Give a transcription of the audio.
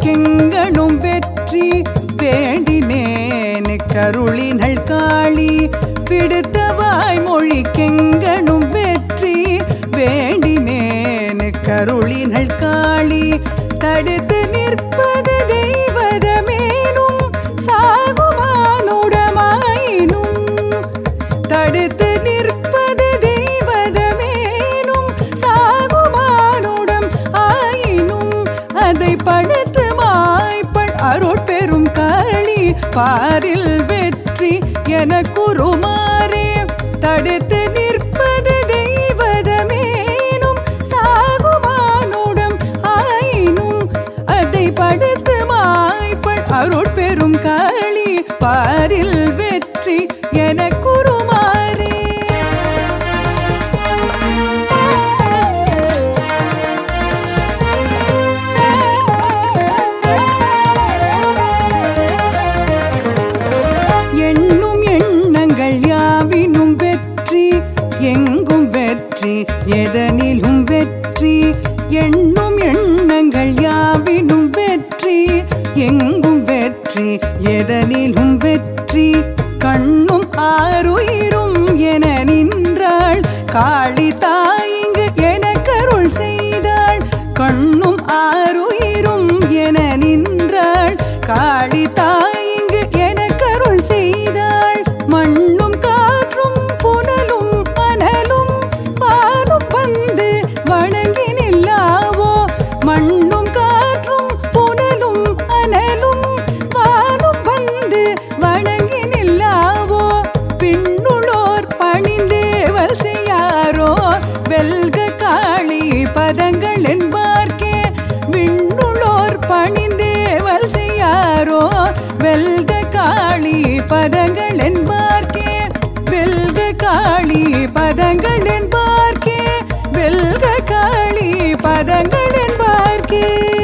மொழிக்கெங்கனும் வெற்றி வேண்டினேனு கருளினள் காளி பிடித்தவாய் மொழிக்கெங்கனும் வெற்றி வேண்டினேனு கருளினள் காளி தடுத்து நிற்பது தெய்வதமேனும் சாகுமானுடமாயினும் தடுத்து நிற்பது தெய்வதமேனும் சாகுமானுடம் ஆயினும் அதை படுத்து மாய்ப்பள் அருட்பெரும் காளி பாரில் வெற்றி என குருமாறே தடுத்து நிற்பது தெய்வதமேனும் சாகுமானுடம் ஆயினும் அதை படுத்து மாய்ப்பள் அருட்பெரும் காளி பாரில் வெற்றி என குருமாறே எண்ணும் எண்ணங்கள் யாவினும் வெற்றி எங்கும் வெற்றி எதனிலும் வெற்றி எண்ணும் எண்ணங்கள் யாவினும் வெற்றி எங்கும் வெற்றி எதனிலும் வெற்றி கண்ணும் ஆறுயிரும் என நின்றாள் காளி தாயிங்கு என கருள் செய்தாள் கண்ணும் ஆறுயிரும் என நின்றாள் காளி தாயிங்கு என கருள் செய்தாள் மண்ணும் காற்றும் புனலும் அனலும் பாலும் பந்து வணங்கி நில்லாவோ மண்ணும் காற்றும் புனலும் அனலும் வானும் வந்து வணங்கி நில்லாவோ பின்னுளோர் பணிந்தேவல் செய்யாரோ வெல்க காளி பதங்கள் என்பார்க்கே விண்ணுளோர் பணிந்தேவல் செய்யாரோ வெல்க காளி பதங்கள் என்பார்க்கே வெல்க காளி பதங்கள் என்பார்க்கே வெல்க காளி பதங்கள் என்பார்க்கே